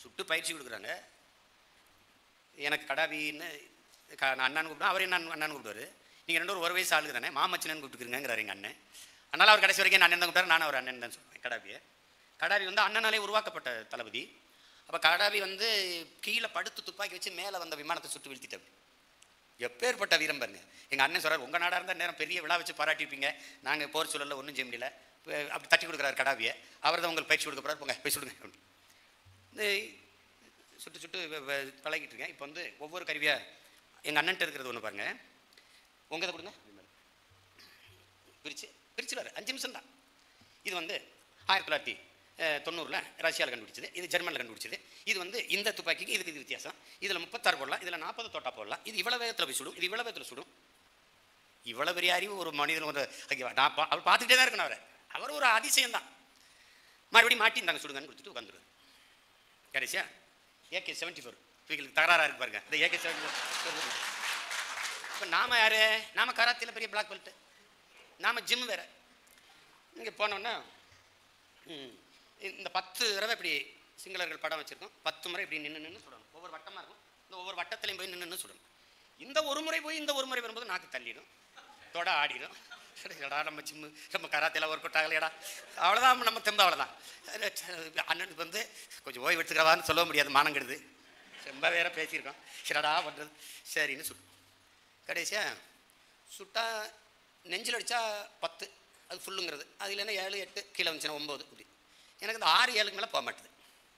சுட்டு பயிற்சி கொடுக்குறாங்க எனக்கு கடாபின்னு க நான் அண்ணன் கூப்பிடுவேன் அவர் என்ன அண்ணன் கூப்பிடுவார் நீங்கள் ரெண்டு பேரும் ஒரு வயசு ஆளுக்கு தானே மாமச்சினன் கூப்பிட்டுக்கிறீங்கிறாரு எங்கள் அண்ணன் அதனால் அவர் கடைசி வரைக்கும் என்ன அண்ணன் தான் கூப்பிட்டாரு நான் அவர் அண்ணன் தான் சொல்லுவேன் கடாபியை கடாபி வந்து அண்ணனாலே உருவாக்கப்பட்ட தளபதி அப்போ கடாபி வந்து கீழே படுத்து துப்பாக்கி வச்சு மேலே வந்த விமானத்தை சுட்டு வீழ்த்திட்டார் எப்பேற்பட்ட வீரம் பாருங்க எங்கள் அண்ணன் சொல்றாரு உங்கள் நாடாக இருந்தால் நேரம் பெரிய விழா வச்சு பாராட்டியிருப்பீங்க நாங்கள் போர் சூழலில் ஒன்றும் செய்ய முடியல இப்ப அப்படி தட்டி கொடுக்குறாரு கடாபியை அவர் தான் உங்களுக்கு பயிற்சி கொடுக்க போறாரு போங்க போய் சுடுங்க இந்த சுட்டு சுட்டு வ- வ- பழகிட்டு இருக்கேன் இப்போ வந்து ஒவ்வொரு கருவியாக எங்கள் அண்ணன்ட்ட இருக்கிறது ஒன்று பாருங்க உங்க இதை கொடுங்க பிரிச்சு பிரிச்சுடாரு அஞ்சு நிமிஷம் தான் இது வந்து ஆயிரத்தி தொள்ளாயிரத்தி அஹ், தொண்ணூறுல ரஷ்யாவில் கண்டுபிடிச்சது இது ஜெர்மனில் கண்டுபிடிச்சது இது வந்து இந்த துப்பாக்கிக்கு இதுக்கு இது வித்தியாசம் இதில் முப்பத்தாறு போடலாம் இதில் நாற்பது தோட்டா போடலாம் இது இவ்வளோ வேகத்தில் போய் சுடும் இது இவ்வளோ வேகத்தில் சுடும் இவ்வளோ பெரிய அறிவு ஒரு மனிதன் ஒரு ஐயோ, நான் பா- அவர் பார்த்துக்கிட்டே தான் இருக்கணும் அவரை அவர் ஒரு அதிசயம் தான் மறுபடியும் மாட்டி இருந்தாங்க சுடுங்கன்னு கொடுத்துட்டு உட்காந்துருவார் கடைசியா ஏகே செவன்ட்டி ஃபோர் இவங்களுக்கு தகராறாக இருக்கு பாருங்க இந்த ஏகே செவன்ட்டி ஃபோர் இப்போ நாம யாரு நாம கராத்தியில் பெரிய பிளாக் பெல்ட் நாம ஜிம் வேற இங்கே போனோன்னா ம், இந்த பத்து தடவை இப்படி சிங்களர்கள் படம் வச்சிருக்கோம் பத்து முறை இப்படி நின்று நின்று சுடணும் ஒவ்வொரு வட்டமாக இருக்கும் இந்த ஒவ்வொரு வட்டத்திலையும் போய் நின்று நின்று சுடணும் இந்த ஒரு முறை போய் இந்த ஒரு முறை வரும்போது நாக்கு தள்ளிடும் தொட ஆடிடும் எடா நம்ம ஜிம்மு நம்ம கராத்தேல ஒர்க் அவுட் ஆகலையடா அவ்வளோதான் நம்ம தெம்பு அவ்வளோதான் அண்ணனுக்கு வந்து கொஞ்சம் ஓய்வு எடுத்துக்கிறவான்னு சொல்ல முடியாது மானம் கெடுது ரொம்ப வேற பேசியிருக்கோம் சரிடா பண்ணுறது சரின்னு சுட்டு கடைசியா சுட்டா நெஞ்சில் அடித்தா பத்து அது ஃபுல்லுங்கிறது அது இல்லைன்னா ஏழு எட்டு கீழே வந்துச்சுன்னா ஒம்பது இப்படி எனக்கு இந்த ஆறு ஏழுக்கு மேலே போக மாட்டுது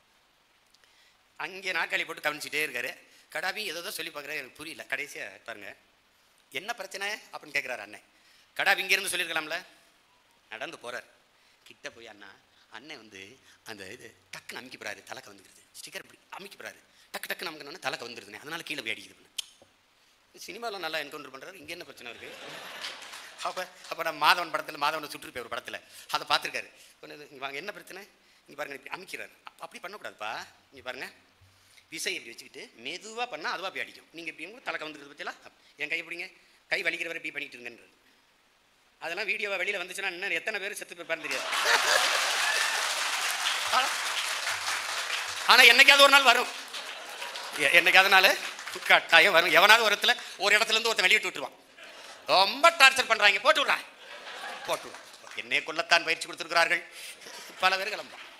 அங்கே நாற்காலி போட்டு கவனிச்சிட்டே இருக்காரு கடாபி ஏதோ ஏதோ சொல்லி பார்க்குறாரு எனக்கு புரியல கடைசியாக பாருங்க என்ன பிரச்சனை அப்படின்னு கேட்குறாரு அண்ணன் கடாபி இங்கேருந்து சொல்லியிருக்கலாம்ல நடந்து போகிறார் கிட்ட போய் அண்ணா அண்ணன் வந்து அந்த இது டக்குன்னு அமைக்கி போறாரு தலைக்க வந்துக்கிறது ஸ்டிக்கர் இப்படி அமைக்கி போறாரு டக்கு டக்குன்னு நமக்கு தலைக்க வந்துருதுனே அதனால கீழே போய் அடிக்குது சினிமாவில் நல்லா என்கவுண்டர் பண்ணுறாரு இங்கே என்ன பிரச்சனை இருக்குது அப்போ அப்போ நான் மாதவன் படத்தில் மாதவனை சுற்றுருப்பேன் ஒரு படத்தில் அதை பார்த்துருக்காரு இங்கே வாங்க என்ன பிரச்சனை இங்கே பாருங்க இப்படி அமைக்கிறாரு அப்ப அப்படி பண்ணக்கூடாதுப்பா இங்கே பாருங்க விசை இப்படி வச்சுக்கிட்டு மெதுவாக பண்ணால் அதுவாக போய் அடிக்கும் நீங்கள் இப்படி உங்க தலைக்க வந்துருக்குது பற்றியெல்லாம் என் கை பிடிங்க கை வலிக்கிற வரை இப்படி பண்ணிட்டு இருங்கன்றது அதெல்லாம் வீடியோவை வெளியில் வந்துச்சுன்னா இன்னும் எத்தனை பேர் செத்து போயிருப்பாருன்னு தெரியாது ஆனால் என்னைக்காவது ஒரு நாள் வரும் எ- என்னைக்காவது நாள் கட்டாயம் வரும் எவனாவது ஒரு இடத்துல ஒரு இடத்துல இருந்து ஒருத்தன் வெளியிட்டு விட்டுருவான் ரொம்ப டார்ச்சர் பண்றாங்க போட்டு விடுறான் போட்டு விடுறான் என்னை கொல்லத்தான் பயிற்சி கொடுத்துருக்கிறார்கள் பல பேர் கிளம்புறான்